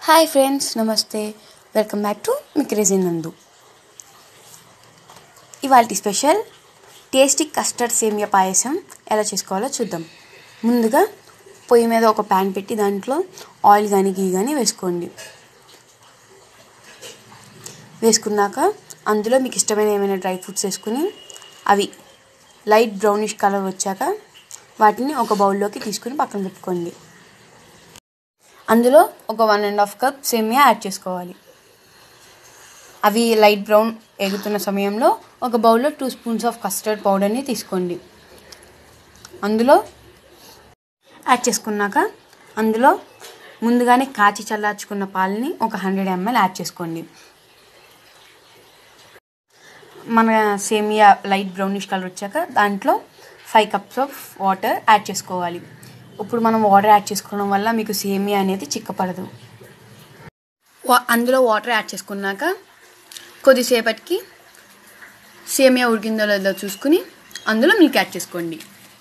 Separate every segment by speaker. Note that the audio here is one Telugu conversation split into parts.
Speaker 1: హాయ్ ఫ్రెండ్స్ నమస్తే వెల్కమ్ బ్యాక్ టు మీ క్రేజీ నందు ఇవాళ స్పెషల్ టేస్టీ కస్టర్డ్ సేమియా పాయసం ఎలా చేసుకోవాలో చూద్దాం ముందుగా పొయ్యి మీద ఒక ప్యాన్ పెట్టి దాంట్లో ఆయిల్ కానీ గీ కానీ వేసుకోండి వేసుకున్నాక అందులో మీకు ఇష్టమైన ఏమైనా డ్రై ఫ్రూట్స్ వేసుకుని అవి లైట్ బ్రౌనిష్ కలర్ వచ్చాక వాటిని ఒక బౌల్లోకి తీసుకుని పక్కన పెట్టుకోండి అందులో ఒక వన్ అండ్ హాఫ్ కప్ సేమియా యాడ్ చేసుకోవాలి అవి లైట్ బ్రౌన్ ఎగుతున్న సమయంలో ఒక బౌల్లో టూ స్పూన్స్ ఆఫ్ కస్టర్డ్ పౌడర్ని తీసుకోండి అందులో యాడ్ చేసుకున్నాక అందులో ముందుగానే కాచి చల్లార్చుకున్న పాలని ఒక హండ్రెడ్ ఎంఎల్ యాడ్ చేసుకోండి మన సేమియా లైట్ బ్రౌనిష్ కలర్ వచ్చాక దాంట్లో five cups of water add చేసుకోవాలి ఇప్పుడు మనం వాటర్ యాడ్ చేసుకోవడం వల్ల మీకు సేమియా అనేది చిక్కపడదు అందులో వాటర్ యాడ్ చేసుకున్నాక కొద్దిసేపటికి సేమియా ఉడికిందో లేదో చూసుకుని అందులో మిల్క్ యాడ్ చేసుకోండి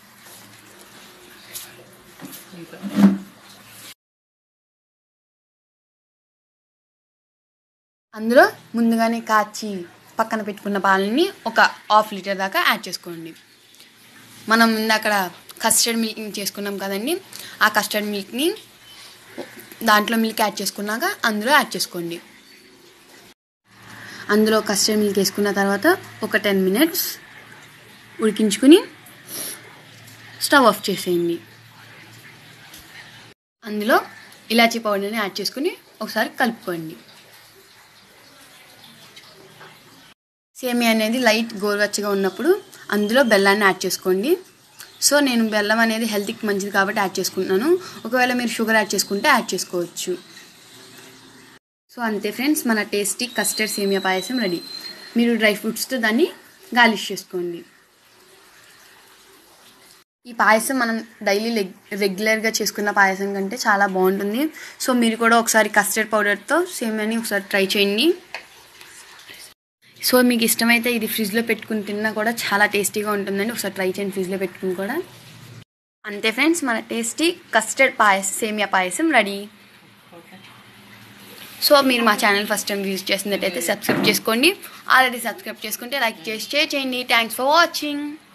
Speaker 1: అందులో ముందుగానే కాచి పక్కన పెట్టుకున్న పాలని ఒక హాఫ్ లీటర్ దాకా యాడ్ చేసుకోండి మనం అక్కడ కస్టర్డ్ మిల్క్ చేసుకున్నాం కదండి ఆ కస్టర్డ్ మిల్క్ని దాంట్లో మిల్క్ యాడ్ చేసుకున్నాక అందులో యాడ్ చేసుకోండి అందులో కస్టర్డ్ మిల్క్ వేసుకున్న తర్వాత ఒక టెన్ మినిట్స్ ఉడికించుకుని స్టవ్ ఆఫ్ చేసేయండి అందులో ఇలాచీ పౌడర్ని యాడ్ చేసుకుని ఒకసారి కలుపుకోండి సేమియా అనేది లైట్ గోరువెచ్చగా ఉన్నప్పుడు అందులో బెల్లాన్ని యాడ్ చేసుకోండి సో నేను బెల్లం అనేది హెల్త్కి మంచిది కాబట్టి యాడ్ చేసుకుంటున్నాను ఒకవేళ మీరు షుగర్ యాడ్ చేసుకుంటే యాడ్ చేసుకోవచ్చు సో అంతే ఫ్రెండ్స్ మన టేస్టీ కస్టర్డ్ సేమియా పాయసం రెడీ మీరు డ్రై ఫ్రూట్స్తో దాన్ని గాలిష్ చేసుకోండి ఈ పాయసం మనం డైలీ రెగ్యులర్గా చేసుకున్న పాయసం కంటే చాలా బాగుంటుంది సో మీరు కూడా ఒకసారి కస్టర్డ్ పౌడర్తో సేమియాని ఒకసారి ట్రై చేయండి సో మీకు ఇష్టమైతే ఇది ఫ్రిడ్జ్లో పెట్టుకుని తిన్నా కూడా చాలా టేస్టీగా ఉంటుందండి ఒకసారి ట్రై చేయండి ఫ్రిడ్జ్లో పెట్టుకుని కూడా అంతే ఫ్రెండ్స్ మన టేస్టీ కస్టర్డ్ పాయసం సేమియా పాయసం రెడీ సో మీరు మా ఛానల్ ఫస్ట్ టైం విజిట్ చేసినట్టయితే సబ్స్క్రైబ్ చేసుకోండి ఆల్రెడీ సబ్స్క్రైబ్ చేసుకుంటే లైక్ చేసి షేర్ చేయండి థ్యాంక్స్ ఫర్ వాచింగ్